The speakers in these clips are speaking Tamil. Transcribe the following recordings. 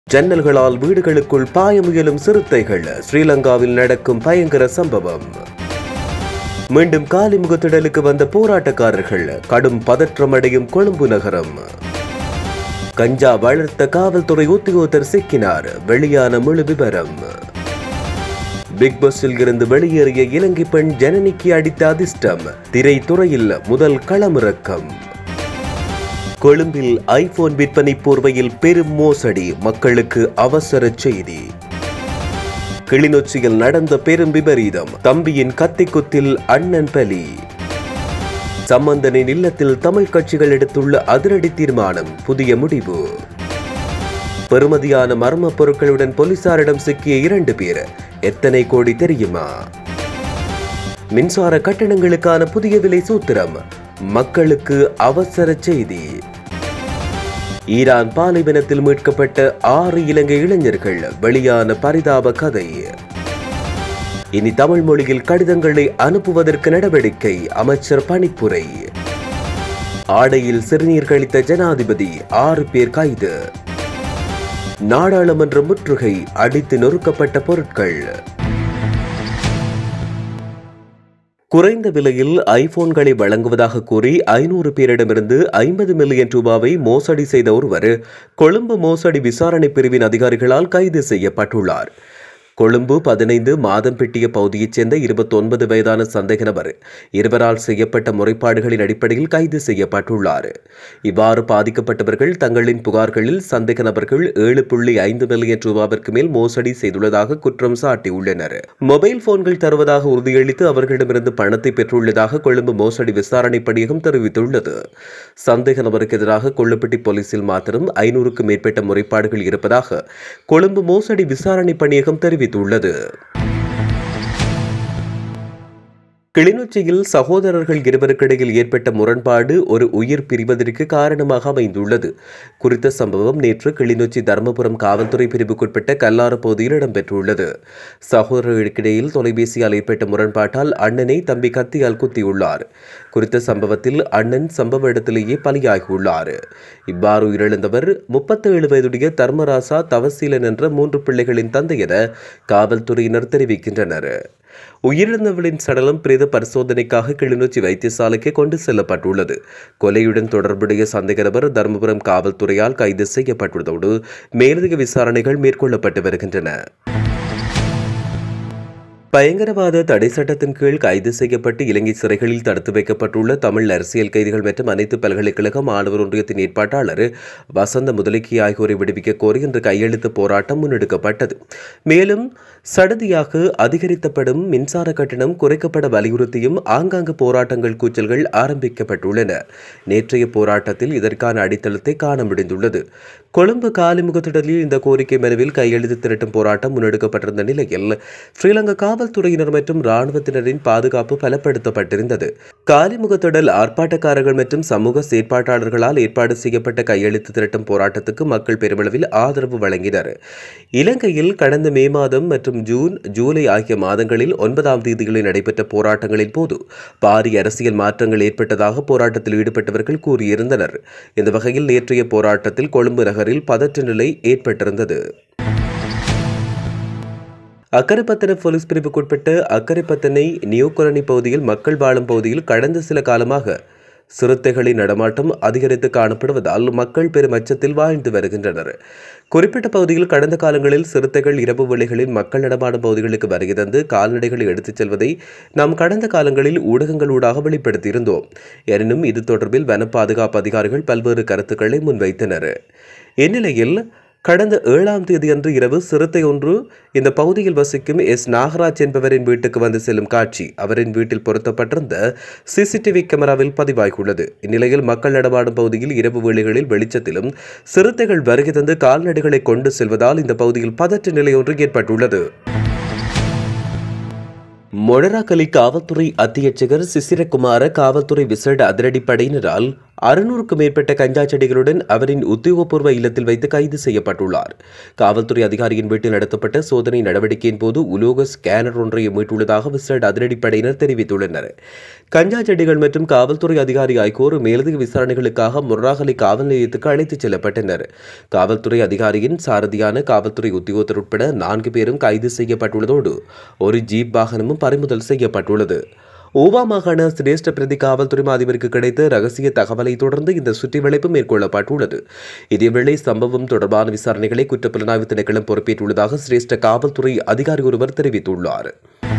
ஜன்னல்களால் வீடுகளுக்குள் பாய முயலும் சிறுத்தைகள் ஸ்ரீலங்காவில் நடக்கும் பயங்கர சம்பவம் மீண்டும் காலி முகத்திடலுக்கு வந்த போராட்டக்காரர்கள் கடும் பதற்றமடையும் கொழும்பு நகரம் கஞ்சா வளர்த்த காவல்துறை உத்தியோகத்தர் சிக்கினார் வெளியான முழு விவரம் பிக் பாஸில் இருந்து வெளியேறிய இலங்கை பெண் ஜனனிக்கு அடித்த அதிர்ஷ்டம் திரைத்துறையில் முதல் களமிறக்கம் கொழும்பில் ஐபோன் விற்பனை போர்வையில் பெரும் மோசடி மக்களுக்கு அவசர செய்தி கிளிநொச்சியில் நடந்த பெரும் விபரீதம் தம்பியின் கத்திக்குத்தில் அண்ணன் பலி சம்பந்தனின் இல்லத்தில் தமிழ் கட்சிகள் எடுத்துள்ள அதிரடி தீர்மானம் புதிய முடிவு பெறுமதியான மர்ம பொருட்களுடன் போலீசாரிடம் சிக்கிய இரண்டு பேர் எத்தனை கோடி தெரியுமா மின்சார கட்டணங்களுக்கான புதிய விலை சூத்திரம் மக்களுக்கு அவசர செய்தி ஈரான் பாலைவனத்தில் மீட்கப்பட்ட ஆறு இலங்கை இளைஞர்கள் வெளியான பரிதாப கதை இனி தமிழ் மொழியில் கடிதங்களை அனுப்புவதற்கு நடவடிக்கை அமைச்சர் பணிப்புரை ஆடையில் சிறுநீர் கழித்த ஜனாதிபதி ஆறு பேர் கைது நாடாளுமன்ற முற்றுகை அடித்து நொறுக்கப்பட்ட பொருட்கள் குறைந்த விலையில் ஐபோன்களை வழங்குவதாக கூறி ஐநூறு பேரிடமிருந்து ஐம்பது மில்லியன் ரூபாவை மோசடி செய்த ஒருவர் கொழும்பு மோசடி விசாரணை பிரிவின் அதிகாரிகளால் கைது செய்யப்பட்டுள்ளார் கொழும்பு பதினைந்து மாதம்பெட்டிய பகுதியைச் சேர்ந்த இருபத்தொன்பது வயதான சந்தேக நபர் இருவரால் செய்யப்பட்ட முறைப்பாடுகளின் அடிப்படையில் கைது செய்யப்பட்டுள்ளார் இவ்வாறு பாதிக்கப்பட்டவர்கள் தங்களின் புகார்களில் சந்தேக நபர்கள் ஏழு புள்ளி ஐந்து மில்லியன் ரூபாவிற்கு மேல் மோசடி செய்துள்ளதாக குற்றம் சாட்டியுள்ளனர் மொபைல் போன்கள் தருவதாக உறுதியளித்து அவர்களிடமிருந்து பணத்தை பெற்றுள்ளதாக கொழும்பு மோசடி விசாரணை பணியகம் தெரிவித்துள்ளது சந்தேக நபருக்கு எதிராக கொள்ளுப்பட்டி போலீசில் மாத்திரம் ஐநூறுக்கும் மேற்பட்ட முறைப்பாடுகள் இருப்பதாக கொழும்பு மோசடி விசாரணை பணியகம் தெரிவித்துள்ளது கிளிநொச்சியில் சகோதரர்கள் இருவருக்கிடையில் ஏற்பட்ட முரண்பாடு ஒரு உயிர் பிரிவதற்கு காரணமாக அமைந்துள்ளது குறித்த சம்பவம் நேற்று கிளிநொச்சி தர்மபுரம் காவல்துறை பிரிவுக்குட்பட்ட கல்லாறு பகுதியில் இடம்பெற்றுள்ளது சகோதரர்களுக்கிடையில் தொலைபேசியால் ஏற்பட்ட முரண்பாட்டால் அண்ணனை தம்பி கத்தியால் குத்தியுள்ளார் குறித்த சம்பவத்தில் அண்ணன் சம்பவ இடத்திலேயே பலியாகியுள்ளார் இவ்வாறு உயிரிழந்தவர் முப்பத்தேழு வயதுடைய தர்மராசா தவசீலன் என்ற மூன்று பிள்ளைகளின் தந்தை என காவல்துறையினர் தெரிவிக்கின்றனர் உயிரிழந்தவளின் சடலம் பிரேத பரிசோதனைக்காக கிளிநொச்சி வைத்தியசாலைக்கு கொண்டு செல்லப்பட்டுள்ளது கொலையுடன் தொடர்புடைய சந்தேக நபர் தருமபுரம் காவல்துறையால் கைது செய்யப்பட்டுள்ளதோடு மேலதிக விசாரணைகள் மேற்கொள்ளப்பட்டு வருகின்றன பயங்கரவாத தடை சட்டத்தின் கீழ் கைது செய்யப்பட்டு இலங்கை சிறைகளில் தடுத்து வைக்கப்பட்டுள்ள தமிழ் அரசியல் கைதிகள் மற்றும் அனைத்து பல்கலைக்கழக மாணவர் ஒன்றியத்தின் ஏற்பாட்டாளர் வசந்த முதலிக்கி ஆகியோரை விடுவிக்க கோரி இன்று கையெழுத்து போராட்டம் முன்னெடுக்கப்பட்டது மேலும் சடதியாக அதிகரித்தப்படும் மின்சார கட்டணம் குறைக்கப்பட வலியுறுத்தியும் ஆங்காங்கு போராட்டங்கள் கூச்சல்கள் ஆரம்பிக்கப்பட்டுள்ளன நேற்றைய போராட்டத்தில் இதற்கான அடித்தளத்தை காண முடிந்துள்ளது கொழும்பு காலிமுகத்திடலில் இந்த கோரிக்கை மனுவில் கையெழுத்து திரட்டும் போராட்டம் முன்னெடுக்கப்பட்டிருந்த நிலையில் ஸ்ரீலங்கா காவல்துறையினர் மற்றும் இராணுவத்தினரின் பாதுகாப்பு பலப்படுத்தப்பட்டிருந்தது காலிமுகத்திடல் ஆர்ப்பாட்டக்காரர்கள் மற்றும் சமூக செயற்பாட்டாளர்களால் ஏற்பாடு செய்யப்பட்ட கையெழுத்து திரட்டும் போராட்டத்துக்கு மக்கள் பெருமளவில் ஆதரவு வழங்கினர் இலங்கையில் கடந்த மே மாதம் மற்றும் ஜூன் ஜூலை ஆகிய மாதங்களில் ஒன்பதாம் தேதிகளில் நடைபெற்ற போராட்டங்களின் போது பாரிய அரசியல் மாற்றங்கள் ஏற்பட்டதாக போராட்டத்தில் ஈடுபட்டவர்கள் கூறியிருந்தனர் இந்த வகையில் நேற்றைய போராட்டத்தில் கொழும்பு நகரில் பதற்ற நிலை ஏற்பட்டிருந்தது அக்கரைப்பத்தனை போலீஸ் பிரிவுக்குட்பட்ட அக்கரைப்பத்தனை நியூ கொலனி பகுதியில் மக்கள் வாழும் பகுதியில் கடந்த சில காலமாக சிறுத்தைகளின் நடமாட்டம் அதிகரித்து காணப்படுவதால் மக்கள் பெரும் அச்சத்தில் வாழ்ந்து வருகின்றனர் குறிப்பிட்ட பகுதியில் கடந்த காலங்களில் சிறுத்தைகள் இரவு வேளைகளில் மக்கள் நடமாடும் பகுதிகளுக்கு வருகை தந்து கால்நடைகளை எடுத்துச் செல்வதை நாம் கடந்த காலங்களில் ஊடகங்களூடாக வெளிப்படுத்தியிருந்தோம் எனினும் இது தொடர்பில் வன பாதுகாப்பு அதிகாரிகள் பல்வேறு கருத்துக்களை முன்வைத்தனர் இந்நிலையில் கடந்த ஏழாம் தேதியன்று இரவு சிறுத்தை ஒன்று இந்த பகுதியில் வசிக்கும் எஸ் நாகராஜ் என்பவரின் வீட்டுக்கு வந்து செல்லும் காட்சி அவரின் வீட்டில் பொருத்தப்பட்டிருந்த சிசிடிவி கேமராவில் பதிவாகியுள்ளது இந்நிலையில் மக்கள் நடமாடும் பகுதியில் இரவு வேளைகளில் வெளிச்சத்திலும் சிறுத்தைகள் வருகை தந்து கால்நடைகளை கொண்டு செல்வதால் இந்த பகுதியில் பதற்ற நிலை ஒன்று ஏற்பட்டுள்ளது மொழராக்கலி காவல்துறை அத்தியட்சகர் சிசிரகுமார காவல்துறை விசேட அதிரடிப்படையினரால் அறுநூறுக்கும் மேற்பட்ட கஞ்சா செடிகளுடன் அவரின் உத்தியோகபூர்வ இல்லத்தில் வைத்து கைது செய்யப்பட்டுள்ளார் காவல்துறை அதிகாரியின் வீட்டில் நடத்தப்பட்ட சோதனை நடவடிக்கையின் போது உலோக ஸ்கேனர் ஒன்றை மீட்டுள்ளதாக விசேட அதிரடிப்படையினர் தெரிவித்துள்ளனர் கஞ்சா செடிகள் மற்றும் காவல்துறை அதிகாரி ஆகியோர் மேலதிக விசாரணைகளுக்காக முர்ராகலை காவல் நிலையத்துக்கு அழைத்துச் செல்லப்பட்டனர் காவல்துறை அதிகாரியின் சாரதியான காவல்துறை உத்தியோகத்தர் உட்பட நான்கு பேரும் கைது செய்யப்பட்டுள்ளதோடு ஒரு ஜீப் வாகனமும் பறிமுதல் செய்யப்பட்டுள்ளது ஓவா மாகாண சிரேஷ்ட பிரதி காவல்துறை அதிபருக்கு கிடைத்த ரகசிய தகவலை தொடர்ந்து இந்த சுற்றிவளைப்பு மேற்கொள்ளப்பட்டுள்ளது இதேவேளை சம்பவம் தொடர்பான விசாரணைகளை குற்றப்புலனாய்வு திணைக்களம் பொறுப்பேற்றுள்ளதாக சிரேஷ்ட காவல்துறை அதிகாரி ஒருவர் தெரிவித்துள்ளார்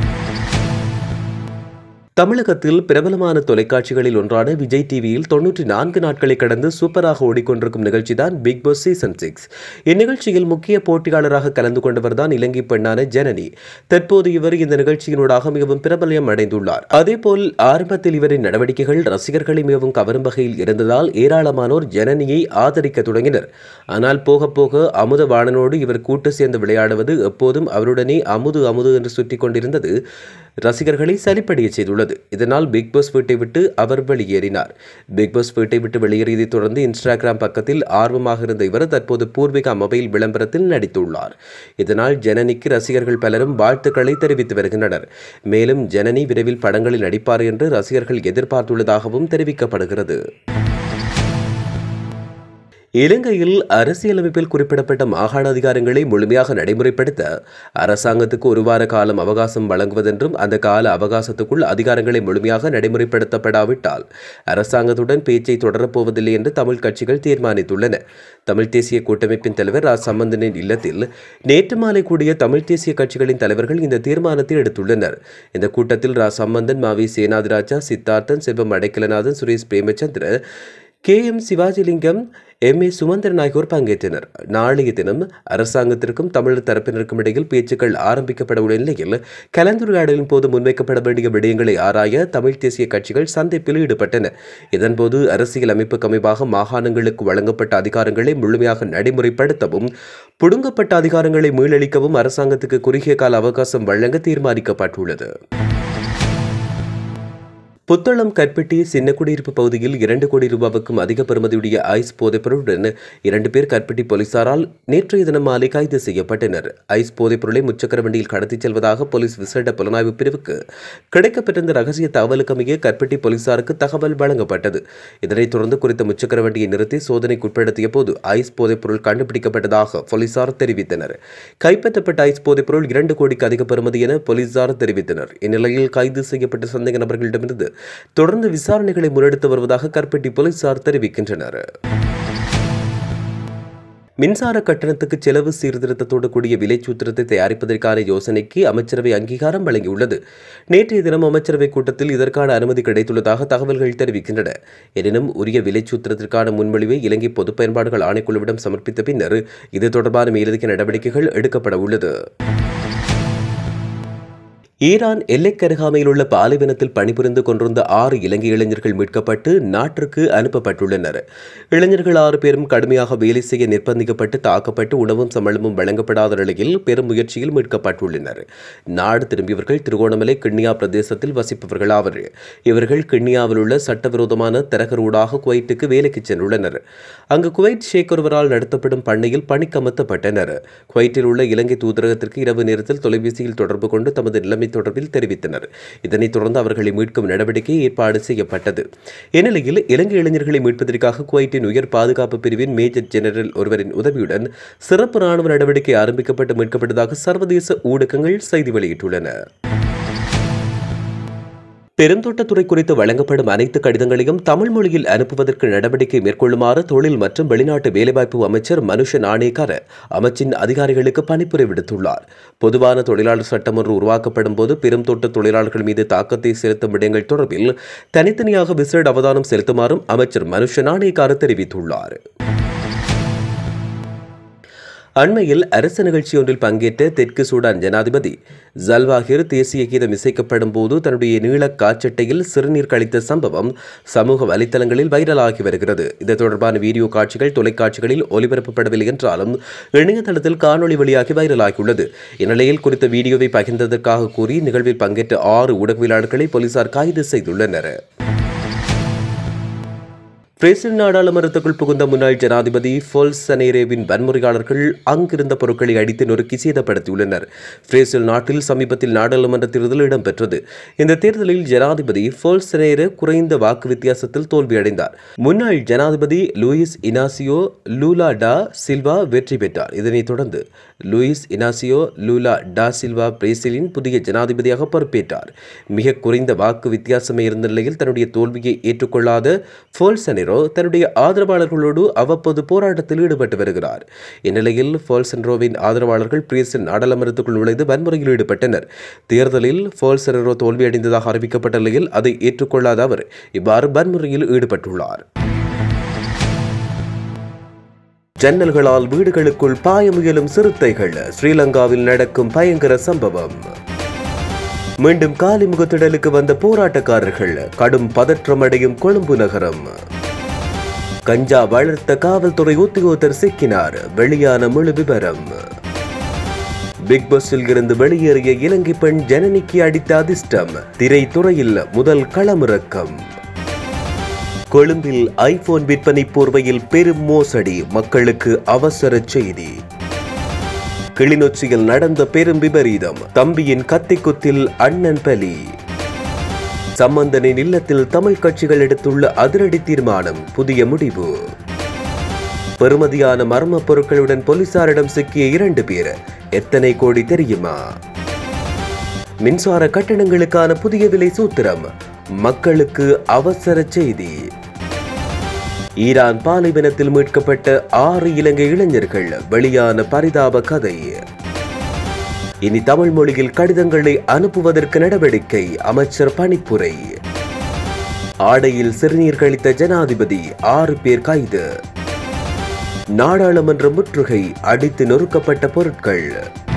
தமிழகத்தில் பிரபலமான தொலைக்காட்சிகளில் ஒன்றான விஜய் டிவியில் தொன்னூற்றி நான்கு நாட்களை கடந்து சூப்பராக ஓடிக்கொண்டிருக்கும் நிகழ்ச்சி தான் பிக் பாஸ் சீசன் சிக்ஸ் இந்நிகழ்ச்சியில் முக்கிய போட்டியாளராக கலந்து கொண்டவர் தான் இலங்கை பெண்ணான ஜனனி தற்போது இவர் இந்த நிகழ்ச்சியினூடாக மிகவும் பிரபலம் அடைந்துள்ளார் அதேபோல் ஆரம்பத்தில் இவரின் நடவடிக்கைகள் ரசிகர்களை மிகவும் கவரும் வகையில் இருந்ததால் ஏராளமானோர் ஜனனியை ஆதரிக்க தொடங்கினர் ஆனால் போக போக அமுத வாணனோடு இவர் கூட்டு சேர்ந்து விளையாடுவது எப்போதும் அவருடனே அமுது அமுது என்று சுற்றிக் கொண்டிருந்தது ரசிகர்களை சலிப்படைய செய்துள்ளது இதனால் பிக் பாஸ் வீட்டை விட்டு அவர் வெளியேறினார் பிக் பாஸ் வீட்டை விட்டு வெளியேறியதைத் தொடர்ந்து இன்ஸ்டாகிராம் பக்கத்தில் ஆர்வமாக இருந்த இவர் தற்போது பூர்விகா மொபைல் விளம்பரத்தில் நடித்துள்ளார் இதனால் ஜனனிக்கு ரசிகர்கள் பலரும் வாழ்த்துக்களை தெரிவித்து வருகின்றனர் மேலும் ஜனனி விரைவில் படங்களில் நடிப்பார் என்று ரசிகர்கள் எதிர்பார்த்துள்ளதாகவும் தெரிவிக்கப்படுகிறது இலங்கையில் அரசியலமைப்பில் குறிப்பிடப்பட்ட மாகாண அதிகாரங்களை முழுமையாக நடைமுறைப்படுத்த அரசாங்கத்துக்கு ஒரு வார காலம் அவகாசம் வழங்குவதென்றும் அந்த கால அவகாசத்துக்குள் அதிகாரங்களை முழுமையாக நடைமுறைப்படுத்தப்படாவிட்டால் அரசாங்கத்துடன் பேச்சை தொடரப்போவதில்லை என்று தமிழ் கட்சிகள் தீர்மானித்துள்ளன தமிழ் தேசிய கூட்டமைப்பின் தலைவர் ரா சம்பந்தனின் இல்லத்தில் நேற்று மாலை கூடிய தமிழ் தேசிய கட்சிகளின் தலைவர்கள் இந்த தீர்மானத்தை எடுத்துள்ளனர் இந்த கூட்டத்தில் R Sampanthan Mavai Senathirajah Siddharthan Selvam Adaikalanathan Suresh Premachandra K M Sivajilingam M A Sumanthiran ஆகியோர் பங்கேற்றனர் நாளைய தினம் அரசாங்கத்திற்கும் தமிழர் தரப்பினருக்கும் இடையில் பேச்சுக்கள் ஆரம்பிக்கப்பட உள்ள நிலையில் கலந்துரையாடலின் போது முன்வைக்கப்பட வேண்டிய விடயங்களை ஆராய தமிழ் தேசிய கட்சிகள் சந்திப்பில் ஈடுபட்டன இதன்போது அரசியல் அமைப்புக்கு அமைவாக மாகாணங்களுக்கு வழங்கப்பட்ட அதிகாரங்களை முழுமையாக நடைமுறைப்படுத்தவும் புடுங்கப்பட்ட அதிகாரங்களை மீளளிக்கவும் அரசாங்கத்துக்கு குறுகிய கால அவகாசம் வழங்க தீர்மானிக்கப்பட்டுள்ளது புத்தளம் கற்பட்டி சின்ன குடியிருப்பு பகுதியில் இரண்டு கோடி ரூபாவுக்கும் அதிக பெறுமதியுடைய ஐஸ் போதைப்பொருளுடன் இரண்டு பேர் கற்பட்டி போலீசாரால் நேற்றைய தினம் மாலை கைது செய்யப்பட்டனர் ஐஸ் போதைப்பொருளை முச்சக்கர வண்டியில் கடத்திச் செல்வதாக போலீஸ் விசேட புலனாய்வு பிரிவுக்கு கிடைக்கப்பட்டிருந்த ரகசிய தகவலுக்கமைய கற்பட்டி போலீசாருக்கு தகவல் வழங்கப்பட்டது இதனைத் தொடர்ந்து குறித்த முச்சக்கர வண்டியை நிறுத்தி சோதனைக்குட்படுத்திய போது ஐஸ் போதைப்பொருள் கண்டுபிடிக்கப்பட்டதாக போலீசார் தெரிவித்தனர் கைப்பற்றப்பட்ட ஐஸ் போதைப்பொருள் இரண்டு கோடிக்கு அதிக பெறுமதி என போலீசார் தெரிவித்தனர் இந்நிலையில் கைது செய்யப்பட்ட சந்தேக நபர்களிடமிருந்து தொடர்ந்து விசாரணைகளை முன்னெடுத்து வருவதாக கற்பட்டி போலீசார் தெரிவிக்கின்றனர் மின்சார கட்டணத்துக்கு செலவு சீர்திருத்தத்தோடு கூடிய விலைச்சூத்திரத்தை தயாரிப்பதற்கான யோசனைக்கு அமைச்சரவை அங்கீகாரம் வழங்கியுள்ளது நேற்றைய தினம் அமைச்சரவை கூட்டத்தில் இதற்கான அனுமதி கிடைத்துள்ளதாக தகவல்கள் தெரிவிக்கின்றன எனினும் உரிய விலைச்சூத்திரத்திற்கான முன்மொழிவை இலங்கை பொதுப் பயன்பாடுகள் ஆணைக்குழுவிடம் சமர்ப்பித்த பின்னர் இது தொடர்பான மேலதிக நடவடிக்கைகள் எடுக்கப்பட உள்ளது ஈரான் எல்லைக்கருகாமையில் உள்ள பாலைவனத்தில் பணிபுரிந்து கொண்டிருந்த ஆறு இலங்கை இளைஞர்கள் மீட்கப்பட்டு நாட்டிற்கு அனுப்பப்பட்டுள்ளனர் இளைஞர்கள் ஆறு பேரும் கடுமையாக வேலை செய்ய நிர்பந்திக்கப்பட்டு தாக்கப்பட்டு உணவும் சம்பளமும் வழங்கப்படாத நிலையில் பெரும் முயற்சியில் மீட்கப்பட்டுள்ளனர் நாடு திரும்பியவர்கள் திருகோணமலை கிண்ணியா பிரதேசத்தில் வசிப்பவர்கள் ஆவர் இவர்கள் கிண்ணியாவில் உள்ள சட்டவிரோதமான தரகர் ஊடாக குவைட்டுக்கு வேலைக்கு சென்றுள்ளனர் அங்கு குவைட் ஷேக் ஒருவரால் நடத்தப்படும் பண்ணையில் பணிக்கமர்த்தப்பட்டனர் குவைட்டில் உள்ள இலங்கை தூதரகத்திற்கு இரவு நேரத்தில் தொலைபேசியில் தொடர்பு கொண்டு தமது நிலைமை தொடர்பில் தெரிவித்தனர் இதனைத் தொடர்ந்து அவர்களை மீட்கும் நடவடிக்கை ஏற்பாடு செய்யப்பட்டது இந்நிலையில் இலங்கை இளைஞர்களை மீட்பதற்காக குவைட்டின் உயர் பாதுகாப்பு பிரிவின் மேஜர் ஜெனரல் ஒருவரின் உதவியுடன் சிறப்பு ராணுவ நடவடிக்கை ஆரம்பிக்கப்பட்டு மீட்கப்பட்டதாக சர்வதேச ஊடகங்கள் செய்தி வெளியிட்டுள்ளன பெருந்தோட்டத்துறை குறித்து வழங்கப்படும் அனைத்து கடிதங்களையும் தமிழ் மொழியில் அனுப்புவதற்கு நடவடிக்கை மேற்கொள்ளுமாறு தொழில் மற்றும் வெளிநாட்டு வேலைவாய்ப்பு அமைச்சர் மனுஷ நாணேகர் அமைச்சின் அதிகாரிகளுக்கு பணிப்புரை விடுத்துள்ளார் பொதுவான தொழிலாளர் சட்டம் ஒன்று உருவாக்கப்படும் போது பெருந்தோட்ட தொழிலாளர்கள் மீது தாக்கத்தை செலுத்தும் விடயங்கள் தொடர்பில் தனித்தனியாக விசேட அவதானம் செலுத்துமாறும் அமைச்சர் மனுஷ நாணேகர் தெரிவித்துள்ளார் அண்மையில் அரசு நிகழ்ச்சி ஒன்றில் பங்கேற்ற தெற்கு சூடான் ஜனாதிபதி ஜல்வாகிர் தேசிய கீதம் இசைக்கப்படும் போது தன்னுடைய நீள காச்சட்டையில் சிறுநீர் கழித்த சம்பவம் சமூக வலைத்தளங்களில் வைரலாகி வருகிறது இது தொடர்பான வீடியோ காட்சிகள் தொலைக்காட்சிகளில் ஒளிபரப்பப்படவில்லை என்றாலும் இணையதளத்தில் காணொளி வெளியாகி வைரலாகியுள்ளது இந்நிலையில் குறித்த வீடியோவை பகிர்ந்ததற்காக கூறி நிகழ்வில் பங்கேற்ற ஆறு ஊடகவியலாளர்களை போலீசார் கைது செய்துள்ளனர் பிரேசில் நாடாளுமன்றத்துக்குள் புகுந்த முன்னாள் ஜனாதிபதி ஃபோல்சனேரேவின் வன்முறையாளர்கள் அங்கிருந்த பொருட்களை அடித்து நொறுக்கி சேதப்படுத்தியுள்ளனர் பிரேசில் நாட்டில் சமீபத்தில் நாடாளுமன்ற தேர்தல் இடம்பெற்றது இந்த தேர்தலில் ஜனாதிபதி ஃபோல்சனேரே குறைந்த வாக்கு வித்தியாசத்தில் தோல்வியடைந்தார் முன்னாள் ஜனாதிபதி லூயிஸ் இனாசியோ லூலா டா சில்வா வெற்றி பெற்றார் இதனைத் தொடர்ந்து லூயிஸ் இனாசியோ லூலா டா சில்வா பிரேசிலின் புதிய ஜனாதிபதியாக பொறுப்பேற்றார் மிக குறைந்த வாக்கு வித்தியாசமே இருந்த நிலையில் தன்னுடைய தோல்வியை ஏற்றுக்கொள்ளாத ஃபோல்சனேரோ தன்னுடைய ஆதரவாளர்களோடு அவ்வப்போது போராட்டத்தில் ஈடுபட்டு வருகிறார் இந்நிலையில் ஃபோல்சென்ரோவின் ஆதரவாளர்கள் பிரேசில் நாடாளுமன்றத்துக்குள் நுழைந்து வன்முறையில் ஈடுபட்டனர் தேர்தலில் ஃபோல்செனரோ தோல்வியடைந்ததாக அறிவிக்கப்பட்ட நிலையில் அதை ஏற்றுக்கொள்ளாத அவர் இவ்வாறு வன்முறையில் ஈடுபட்டுள்ளார் ஜன்னல்களால் வீடுகளுக்குள் பாய முயலும் சிறுத்தைகள் ஸ்ரீலங்காவில் நடக்கும் பயங்கர சம்பவம் மீண்டும் காலி முகத்திடலுக்கு வந்த போராட்டக்காரர்கள் கடும் பதற்றமடையும் கொழும்பு நகரம் கஞ்சா வளர்த்த காவல்துறை உத்தியோகத்தர் சிக்கினார் வெளியான முழு விவரம் பிக் பாஸில் இருந்து வெளியேறிய இலங்கை பெண் ஜனனிக்கு அடித்த அதிர்ஷ்டம் திரைத்துறையில் முதல் களமிறக்கம் கொழும்பில் ஐபோன் விற்பனை போர்வையில் பெரும் மோசடி மக்களுக்கு அவசர செய்தி கிளிநொச்சியில் நடந்த பெரும் விபரீதம் தம்பியின் கத்திக்குத்தில் அண்ணன் பலி சம்பந்தனின் இல்லத்தில் தமிழ் கட்சிகள் எடுத்துள்ள அதிரடி தீர்மானம் புதிய முடிவு பெறுமதியான மர்ம பொருட்களுடன் போலீசாரிடம் சிக்கிய இரண்டு பேர் எத்தனை கோடி தெரியுமா மின்சார கட்டணங்களுக்கான புதிய விலை சூத்திரம் மக்களுக்கு அவசர செய்தி ஈரான் பாலைவனத்தில் மீட்கப்பட்ட ஆறு இலங்கை இளைஞர்கள் வெளியான பரிதாப கதை இனி தமிழ் மொழியில் கடிதங்களை அனுப்புவதற்கு நடவடிக்கை அமைச்சர் பணிப்புரை ஆடையில் சிறுநீர் கழித்த ஜனாதிபதி ஆறு பேர் கைது நாடாளுமன்ற முற்றுகை அடித்து நொறுக்கப்பட்ட பொருட்கள்